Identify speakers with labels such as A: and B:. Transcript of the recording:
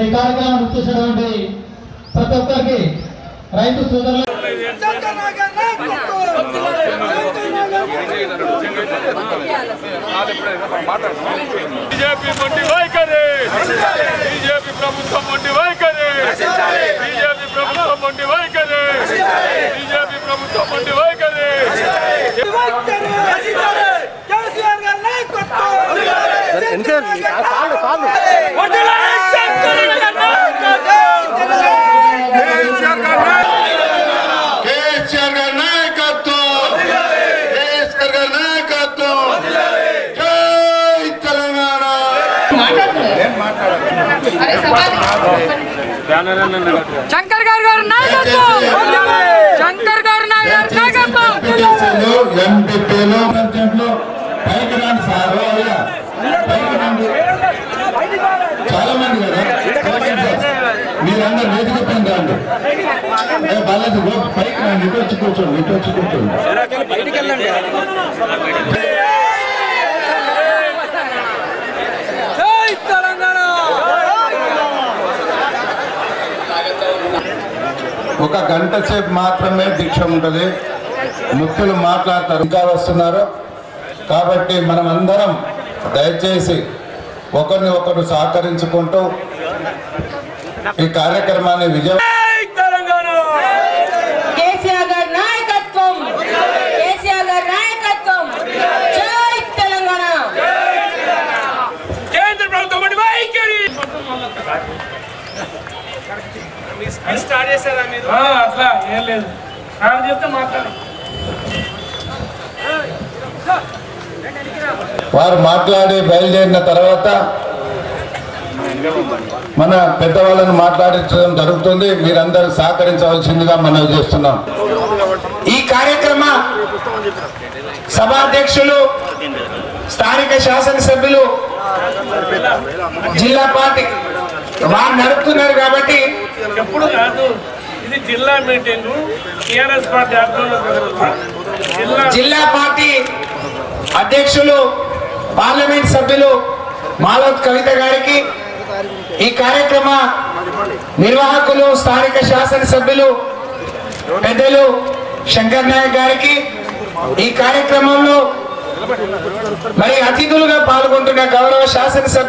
A: మరి ఈ కార్యక్రమాన్ని ఇచ్చేసినటువంటి ప్రతి ఒక్కరికి రైతు సోదరులు
B: బీజేపీ మొండి వైఖరి బీజేపీ ప్రభుత్వం మొండి వైఖరి బీజేపీ ప్రభుత్వం మొండి వైఖరి బీజేపీ ప్రభుత్వం మొండి వైఖరి
C: కేసీఆర్ గారి నాయకత్వం కేసీఆర్ గారి నాయకత్వం జై తెలంగాణ
D: శంకర్ గారు గారు నాయకత్వం శంకర్ గారు నాయకత్వం
C: ఎంపీటీసీలు ఎంపీపీలు అర్జెంట్లు పైకి రండి సార్ అయ్యా పైకి రండి చాలా మంది కదా మీరందరూ వేదిక పైన రండి ఏ బాలాజీ గో పైకి రండి ఇటు వచ్చి కూర్చోండి ఇటు వచ్చి కూర్చోండి
D: జై తెలంగాణ
C: ఒక గంట సేపు మాత్రమే దీక్ష ఉంటుంది ముఖ్యులు మాట్లాడతారు ఇంకా వస్తున్నారు కాబట్టి మనం అందరం దయచేసి ఒకరిని ఒకరు సహకరించుకుంటూ ఈ కార్యక్రమాన్ని విజయ
E: కేసీఆర్ గారి నాయకత్వం కేసీఆర్ గారి నాయకత్వం జై తెలంగాణ
B: కేంద్ర ప్రభుత్వం మొండి వైఖరి
F: అట్లా ఏం లేదు నాకు చెప్తే మాట్లాడు
C: వారు మాట్లాడి బయలుదేరిన తర్వాత మన పెద్దవాళ్ళను మాట్లాడించడం జరుగుతుంది మీరందరూ సహకరించవలసిందిగా మనం చేస్తున్నాం
G: ఈ కార్యక్రమ సభాధ్యక్షులు స్థానిక శాసనసభ్యులు జిల్లా పార్టీ వారు నడుపుతున్నారు కాబట్టి
F: ఎప్పుడు కాదు ఇది జిల్లా మీటింగ్ టిఆర్ఎస్ పార్టీ ఆధ్వర్యంలో జరుగుతుంది జిల్లా
G: జిల్లా పార్టీ అధ్యక్షులు పార్లమెంట్ సభ్యులు మాలవత్ కవిత గారికి ఈ కార్యక్రమ నిర్వాహకులు స్థానిక శాసనసభ్యులు పెద్దలు శంకర్ నాయక్ గారికి ఈ కార్యక్రమంలో మరి అతిథులుగా పాల్గొంటున్న గౌరవ శాసనసభ్యులు